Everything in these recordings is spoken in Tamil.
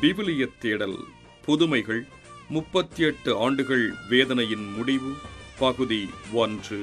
விவிலிய தேடல் புதுமைகள் முப்பத்தி எட்டு ஆண்டுகள் வேதனையின் முடிவு பகுதி ஒன்று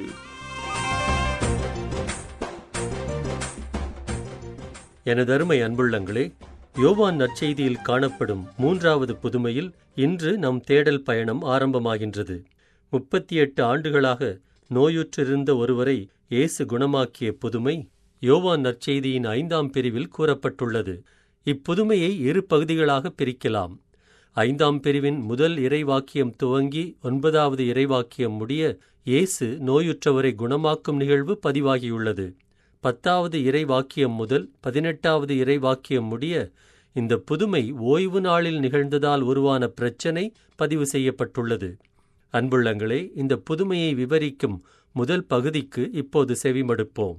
எனதருமை அன்புள்ளங்களே யோவான் நற்செய்தியில் காணப்படும் மூன்றாவது புதுமையில் இன்று நம் தேடல் பயணம் ஆரம்பமாகின்றது முப்பத்தி எட்டு ஆண்டுகளாக நோயுற்றிருந்த ஒருவரை இயேசு குணமாக்கிய புதுமை யோவான் நற்செய்தியின் ஐந்தாம் பிரிவில் கூறப்பட்டுள்ளது இப்புதுமையை இரு பகுதிகளாக பிரிக்கலாம் ஐந்தாம் பிரிவின் முதல் இறைவாக்கியம் துவங்கி ஒன்பதாவது இறைவாக்கியம் முடிய இயேசு நோயுற்றவரை குணமாக்கும் நிகழ்வு பதிவாகியுள்ளது பத்தாவது இறைவாக்கியம் முதல் பதினெட்டாவது இறைவாக்கியம் முடிய இந்த புதுமை ஓய்வு நாளில் நிகழ்ந்ததால் உருவான பிரச்சனை பதிவு செய்யப்பட்டுள்ளது அன்புள்ளங்களே இந்த புதுமையை விவரிக்கும் முதல் பகுதிக்கு இப்போது செவிமடுப்போம்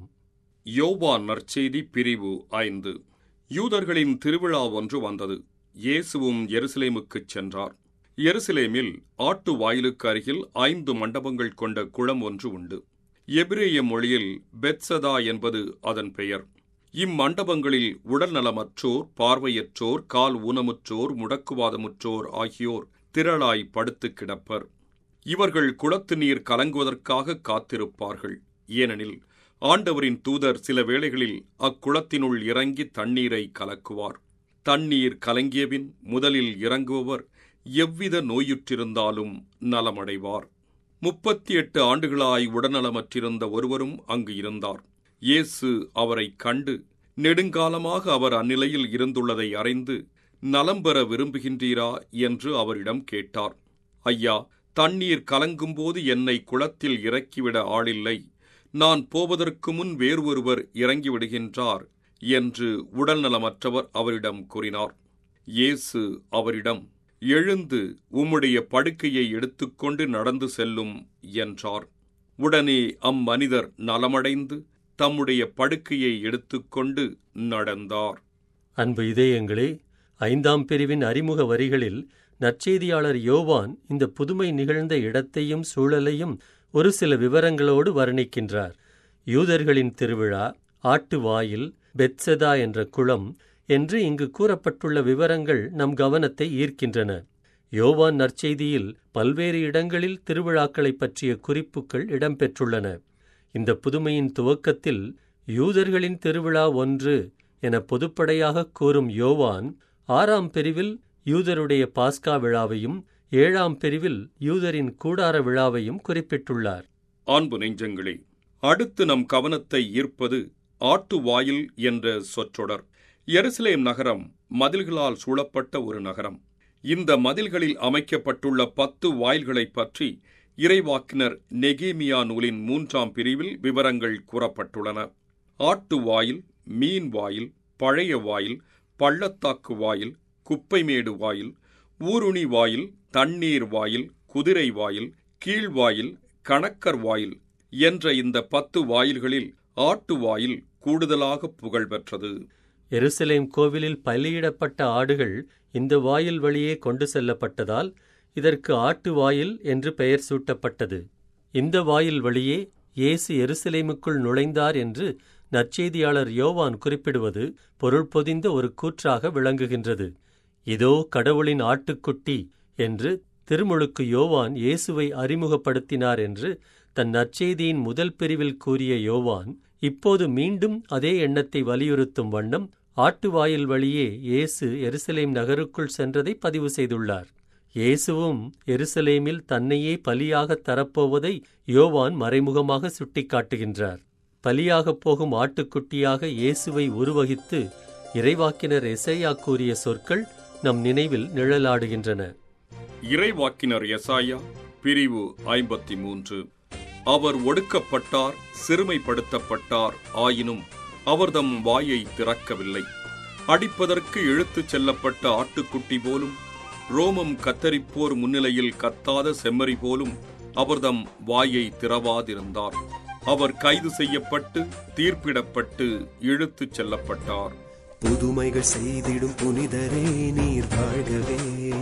யோவான் நற்செய்தி பிரிவு ஐந்து யூதர்களின் திருவிழா ஒன்று வந்தது இயேசுவும் எருசலேமுக்குச் சென்றார் எருசலேமில் ஆட்டு வாயிலுக்கு அருகில் ஐந்து மண்டபங்கள் கொண்ட குளம் ஒன்று உண்டு எபிரேய மொழியில் பெத்சதா என்பது அதன் பெயர் இம்மண்டபங்களில் உடல்நலமற்றோர் பார்வையற்றோர் கால் ஊனமுற்றோர் முடக்குவாதமுற்றோர் ஆகியோர் திரளாய் படுத்து கிடப்பர் இவர்கள் குளத்து நீர் கலங்குவதற்காக காத்திருப்பார்கள் ஏனெனில் ஆண்டவரின் தூதர் சில வேளைகளில் அக்குளத்தினுள் இறங்கி தண்ணீரை கலக்குவார் தண்ணீர் கலங்கியபின் முதலில் இறங்குபவர் எவ்வித நோயுற்றிருந்தாலும் நலமடைவார் முப்பத்தி எட்டு ஆண்டுகளாய் உடல்நலமற்றிருந்த ஒருவரும் அங்கு இருந்தார் இயேசு அவரை கண்டு நெடுங்காலமாக அவர் அந்நிலையில் இருந்துள்ளதை அறிந்து நலம் பெற விரும்புகின்றீரா என்று அவரிடம் கேட்டார் ஐயா தண்ணீர் கலங்கும்போது என்னை குளத்தில் இறக்கிவிட ஆளில்லை நான் போவதற்கு முன் வேறு ஒருவர் இறங்கிவிடுகின்றார் என்று உடல்நலமற்றவர் அவரிடம் கூறினார் இயேசு அவரிடம் எழுந்து உம்முடைய படுக்கையை எடுத்துக்கொண்டு நடந்து செல்லும் என்றார் உடனே அம்மனிதர் நலமடைந்து தம்முடைய படுக்கையை எடுத்துக்கொண்டு நடந்தார் அன்பு இதயங்களே ஐந்தாம் பிரிவின் அறிமுக வரிகளில் நற்செய்தியாளர் யோவான் இந்த புதுமை நிகழ்ந்த இடத்தையும் சூழலையும் ஒரு சில விவரங்களோடு வர்ணிக்கின்றார் யூதர்களின் திருவிழா ஆட்டு வாயில் பெத்செதா என்ற குளம் என்று இங்கு கூறப்பட்டுள்ள விவரங்கள் நம் கவனத்தை ஈர்க்கின்றன யோவான் நற்செய்தியில் பல்வேறு இடங்களில் திருவிழாக்களைப் பற்றிய குறிப்புகள் இடம்பெற்றுள்ளன இந்த புதுமையின் துவக்கத்தில் யூதர்களின் திருவிழா ஒன்று என பொதுப்படையாக கூறும் யோவான் ஆறாம் பிரிவில் யூதருடைய பாஸ்கா விழாவையும் ஏழாம் பிரிவில் யூதரின் கூடார விழாவையும் குறிப்பிட்டுள்ளார் அன்பு நெஞ்சங்களே அடுத்து நம் கவனத்தை ஈர்ப்பது ஆட்டு வாயில் என்ற சொற்றொடர் எருசலேம் நகரம் மதில்களால் சூழப்பட்ட ஒரு நகரம் இந்த மதில்களில் அமைக்கப்பட்டுள்ள பத்து வாயில்களைப் பற்றி இறைவாக்கினர் நெகேமியா நூலின் மூன்றாம் பிரிவில் விவரங்கள் கூறப்பட்டுள்ளன ஆட்டு வாயில் மீன் வாயில் பழைய வாயில் பள்ளத்தாக்கு வாயில் குப்பைமேடு வாயில் ஊருணி வாயில் தண்ணீர் வாயில் குதிரை வாயில் கீழ்வாயில் கணக்கர் வாயில் என்ற இந்த பத்து வாயில்களில் ஆட்டு வாயில் கூடுதலாக புகழ் பெற்றது எருசலேம் கோவிலில் பலியிடப்பட்ட ஆடுகள் இந்த வாயில் வழியே கொண்டு செல்லப்பட்டதால் இதற்கு ஆட்டு வாயில் என்று பெயர் சூட்டப்பட்டது இந்த வாயில் வழியே இயேசு எருசலேமுக்குள் நுழைந்தார் என்று நற்செய்தியாளர் யோவான் குறிப்பிடுவது பொருள் பொதிந்த ஒரு கூற்றாக விளங்குகின்றது இதோ கடவுளின் ஆட்டுக்குட்டி என்று திருமுழுக்கு யோவான் இயேசுவை அறிமுகப்படுத்தினார் என்று தன் நற்செய்தியின் முதல் பிரிவில் கூறிய யோவான் இப்போது மீண்டும் அதே எண்ணத்தை வலியுறுத்தும் வண்ணம் ஆட்டுவாயில் வழியே இயேசு எருசலேம் நகருக்குள் சென்றதை பதிவு செய்துள்ளார் இயேசுவும் எருசலேமில் தன்னையே பலியாகத் தரப்போவதை யோவான் மறைமுகமாக சுட்டிக்காட்டுகின்றார் பலியாகப் போகும் ஆட்டுக்குட்டியாக இயேசுவை உருவகித்து இறைவாக்கினர் எசையா கூறிய சொற்கள் நம் நினைவில் நிழலாடுகின்றன இறைவாக்கினர் எசாயா பிரிவு ஐம்பத்தி மூன்று அவர் ஒடுக்கப்பட்டார் சிறுமைப்படுத்தப்பட்டார் ஆயினும் அவர்தம் வாயை திறக்கவில்லை அடிப்பதற்கு இழுத்துச் செல்லப்பட்ட ஆட்டுக்குட்டி போலும் ரோமம் கத்தரிப்போர் முன்னிலையில் கத்தாத செம்மறி போலும் அவர்தம் வாயை திறவாதிருந்தார் அவர் கைது செய்யப்பட்டு தீர்ப்பிடப்பட்டு இழுத்துச் செல்லப்பட்டார் புதுமைகள் செய்திடும் புனிதரே நீர் வாழ்கவே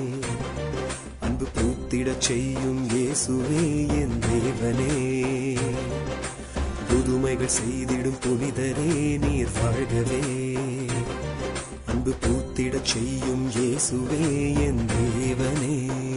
அன்பு பூத்திடச் செய்யும் இயேசுவே என் தேவனே புதுமைகள் செய்திடும் புனிதரே நீர் வாழ்கவே அன்பு பூத்திடச் செய்யும் இயேசுவே இயேசுவே என் தேவனே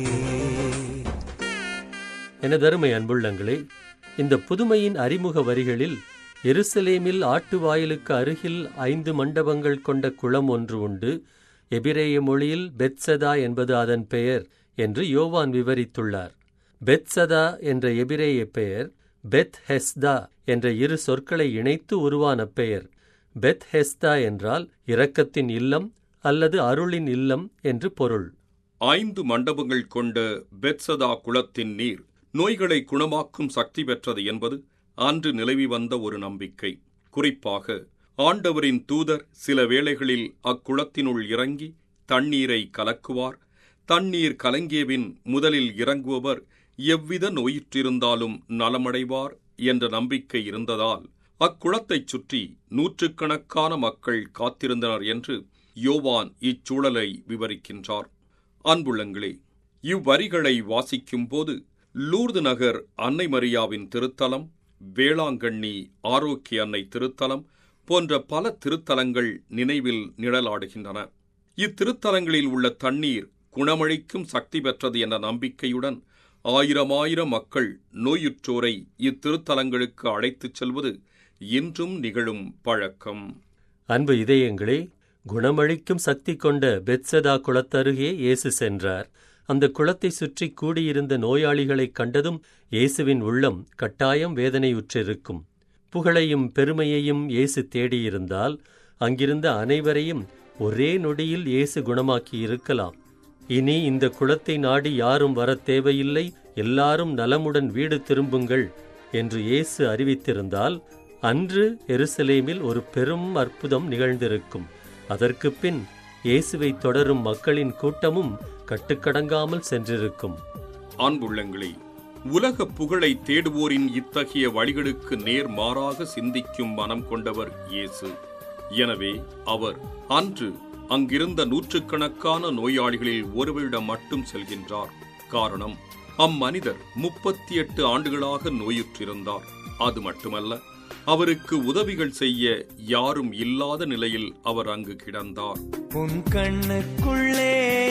எனதருமை அன்புள்ளங்களே இந்த புதுமையின் அறிமுக வரிகளில் எருசலேமில் ஆட்டு வாயிலுக்கு அருகில் ஐந்து மண்டபங்கள் கொண்ட குளம் ஒன்று உண்டு எபிரேய மொழியில் பெத்சதா என்பது அதன் பெயர் என்று யோவான் விவரித்துள்ளார் பெத்சதா என்ற எபிரேய பெயர் பெத் ஹெஸ்தா என்ற இரு சொற்களை இணைத்து உருவான பெயர் பெத் ஹெஸ்தா என்றால் இரக்கத்தின் இல்லம் அல்லது அருளின் இல்லம் என்று பொருள் ஐந்து மண்டபங்கள் கொண்ட பெத்சதா குளத்தின் நீர் நோய்களை குணமாக்கும் சக்தி பெற்றது என்பது அன்று நிலவி வந்த ஒரு நம்பிக்கை குறிப்பாக ஆண்டவரின் தூதர் சில வேளைகளில் அக்குளத்தினுள் இறங்கி தண்ணீரை கலக்குவார் தண்ணீர் கலங்கியபின் முதலில் இறங்குபவர் எவ்வித நோயுற்றிருந்தாலும் நலமடைவார் என்ற நம்பிக்கை இருந்ததால் அக்குளத்தைச் சுற்றி நூற்றுக்கணக்கான மக்கள் காத்திருந்தனர் என்று யோவான் இச்சூழலை விவரிக்கின்றார் அன்புள்ளங்களே இவ்வரிகளை வாசிக்கும்போது லூர்து நகர் அன்னை மரியாவின் திருத்தலம் வேளாங்கண்ணி ஆரோக்கிய அன்னை திருத்தலம் போன்ற பல திருத்தலங்கள் நினைவில் நிழலாடுகின்றன இத்திருத்தலங்களில் உள்ள தண்ணீர் குணமளிக்கும் சக்தி பெற்றது என்ற நம்பிக்கையுடன் ஆயிரமாயிரம் மக்கள் நோயுற்றோரை இத்திருத்தலங்களுக்கு அழைத்துச் செல்வது இன்றும் நிகழும் பழக்கம் அன்பு இதயங்களே குணமளிக்கும் சக்தி கொண்ட பெத்சதா குளத்தருகே இயேசு சென்றார் அந்த குளத்தை சுற்றி கூடியிருந்த நோயாளிகளைக் கண்டதும் இயேசுவின் உள்ளம் கட்டாயம் வேதனையுற்றிருக்கும் புகழையும் பெருமையையும் இயேசு தேடியிருந்தால் அங்கிருந்த அனைவரையும் ஒரே நொடியில் இயேசு குணமாக்கி இருக்கலாம் இனி இந்த குளத்தை நாடி யாரும் வரத் தேவையில்லை எல்லாரும் நலமுடன் வீடு திரும்புங்கள் என்று இயேசு அறிவித்திருந்தால் அன்று எருசலேமில் ஒரு பெரும் அற்புதம் நிகழ்ந்திருக்கும் அதற்குப் பின் இயேசுவை தொடரும் மக்களின் கூட்டமும் கட்டுக்கடங்காமல் சென்றிருக்கும் அன்புள்ளங்களே உலக புகழை தேடுவோரின் இத்தகைய வழிகளுக்கு நேர்மாறாக சிந்திக்கும் மனம் கொண்டவர் இயேசு எனவே அவர் அன்று அங்கிருந்த நூற்றுக்கணக்கான நோயாளிகளில் ஒருவரிடம் மட்டும் செல்கின்றார் காரணம் அம்மனிதர் முப்பத்தி எட்டு ஆண்டுகளாக நோயுற்றிருந்தார் அது மட்டுமல்ல அவருக்கு உதவிகள் செய்ய யாரும் இல்லாத நிலையில் அவர் அங்கு கிடந்தார் உன் கண்ணுக்குள்ளே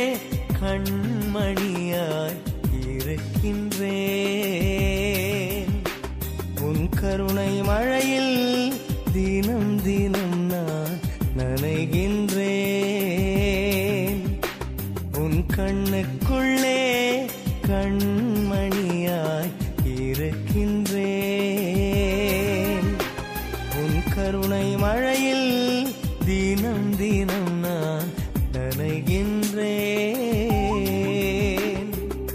கண்மணியாய் இருக்கின்றேன் உன் கருணை மழையில் தினம் தினம் நான் நனைகின்றேன் உன் கண்ணுக்குள்ளே கண்மணியாய் இருக்கின்றேன் உன் கருணை மழையில் தினம் தினம் நான் நனைகின்றேன்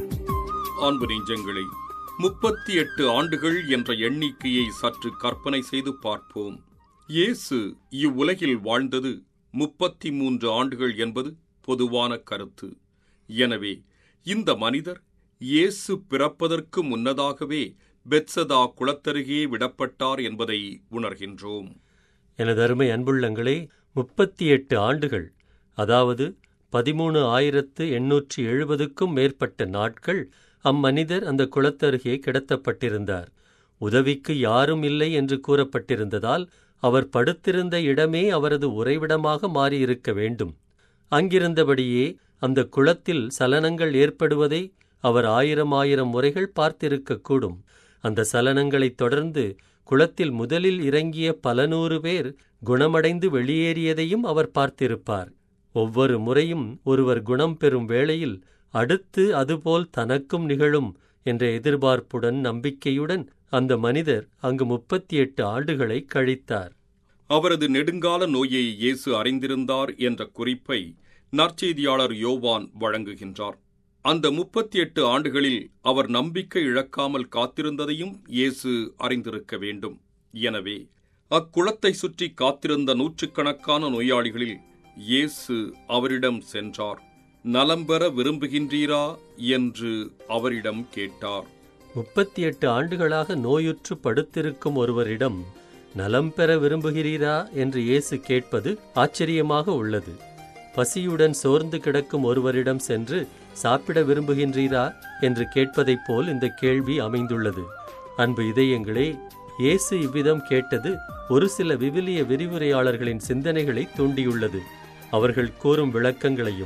அன்பு நெஞ்சங்களே முப்பத்தி எட்டு ஆண்டுகள் என்ற எண்ணிக்கையை சற்று கற்பனை செய்து பார்ப்போம் இயேசு இவ்வுலகில் வாழ்ந்தது முப்பத்தி மூன்று ஆண்டுகள் என்பது பொதுவான கருத்து எனவே இந்த மனிதர் இயேசு பிறப்பதற்கு முன்னதாகவே பெத்சதா குளத்தருகே விடப்பட்டார் என்பதை உணர்கின்றோம் எனது அருமை அன்புள்ளங்களே முப்பத்தி எட்டு ஆண்டுகள் அதாவது பதிமூணு ஆயிரத்து எண்ணூற்றி எழுபதுக்கும் மேற்பட்ட நாட்கள் அம்மனிதர் அந்த குளத்தருகே கிடத்தப்பட்டிருந்தார் உதவிக்கு யாரும் இல்லை என்று கூறப்பட்டிருந்ததால் அவர் படுத்திருந்த இடமே அவரது உறைவிடமாக மாறியிருக்க வேண்டும் அங்கிருந்தபடியே அந்த குளத்தில் சலனங்கள் ஏற்படுவதை அவர் ஆயிரம் ஆயிரம் முறைகள் பார்த்திருக்கக்கூடும் அந்த சலனங்களைத் தொடர்ந்து குளத்தில் முதலில் இறங்கிய பல நூறு பேர் குணமடைந்து வெளியேறியதையும் அவர் பார்த்திருப்பார் ஒவ்வொரு முறையும் ஒருவர் குணம் பெறும் வேளையில் அடுத்து அதுபோல் தனக்கும் நிகழும் என்ற எதிர்பார்ப்புடன் நம்பிக்கையுடன் அந்த மனிதர் அங்கு முப்பத்தி எட்டு ஆண்டுகளை கழித்தார் அவரது நெடுங்கால நோயை இயேசு அறிந்திருந்தார் என்ற குறிப்பை நற்செய்தியாளர் யோவான் வழங்குகின்றார் அந்த முப்பத்தி எட்டு ஆண்டுகளில் அவர் நம்பிக்கை இழக்காமல் காத்திருந்ததையும் இயேசு அறிந்திருக்க வேண்டும் எனவே அக்குளத்தை சுற்றி காத்திருந்த நூற்றுக்கணக்கான நோயாளிகளில் இயேசு அவரிடம் சென்றார் நலம் பெற விரும்புகின்றீரா என்று அவரிடம் கேட்டார் முப்பத்தி எட்டு ஆண்டுகளாக நோயுற்று படுத்திருக்கும் ஒருவரிடம் நலம் பெற விரும்புகிறீரா என்று இயேசு கேட்பது ஆச்சரியமாக உள்ளது பசியுடன் சோர்ந்து கிடக்கும் ஒருவரிடம் சென்று சாப்பிட விரும்புகின்றீரா என்று கேட்பதைப் போல் இந்த கேள்வி அமைந்துள்ளது அன்பு இதயங்களே இயேசு இவ்விதம் கேட்டது ஒரு சில விவிலிய விரிவுரையாளர்களின் சிந்தனைகளை தூண்டியுள்ளது அவர்கள் கூறும் விளக்கங்களையும்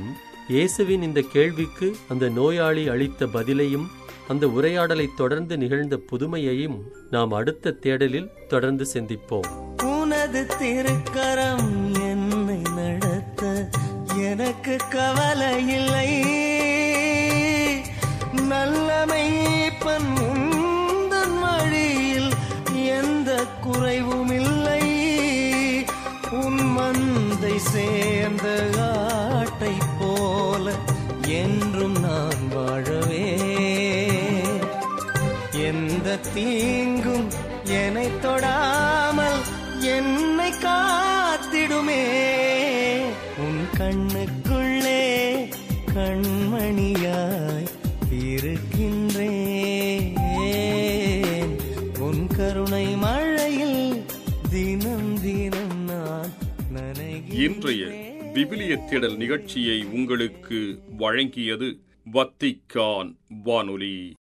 இயேசுவின் இந்த கேள்விக்கு அந்த நோயாளி அளித்த பதிலையும் அந்த உரையாடலைத் தொடர்ந்து நிகழ்ந்த புதுமையையும் நாம் அடுத்த தேடலில் தொடர்ந்து சிந்திப்போம் உனது திருக்கரம் என்னை நடத்த எனக்கு கவலை இல்லை நல்லமை உந்தன் வழியில் எந்த குறைவும் இல்லை உன் மந்தை சேர்ந்த ஆட்டை போல என்றும் நான் வாழவே எந்த தீங்கும் என்னை தொடாமல் என்னை காத்திடுமே உன் கண்ணுக்குள்ளே கண்மணியாய் இருக்கின்றேன் உன் கருணை மழையில் தினம் தினம் நான் நனைகிறேன் இன்றைய விவிலிய தேடல் நிகழ்ச்சியை உங்களுக்கு வழங்கியது வத்திக்கான் வானொலி